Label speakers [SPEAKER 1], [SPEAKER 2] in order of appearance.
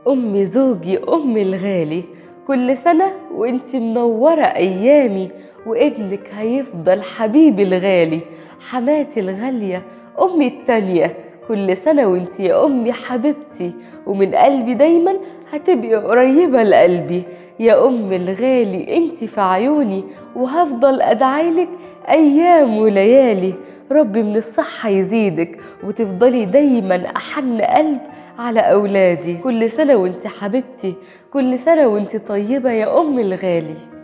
[SPEAKER 1] أم زوجي أم الغالي كل سنة وانت منورة أيامي وابنك هيفضل حبيبي الغالي حماتي الغالية أمي التانية كل سنة وانت يا أمي حبيبتي ومن قلبي دايما هتبقي قريبة لقلبي يا أم الغالي انت في عيوني وهفضل أدعيلك أيام وليالي ربي من الصحة يزيدك وتفضلي دايما أحن قلب على أولادي كل سنة وانت حبيبتي كل سنة وانت طيبة يا أم الغالي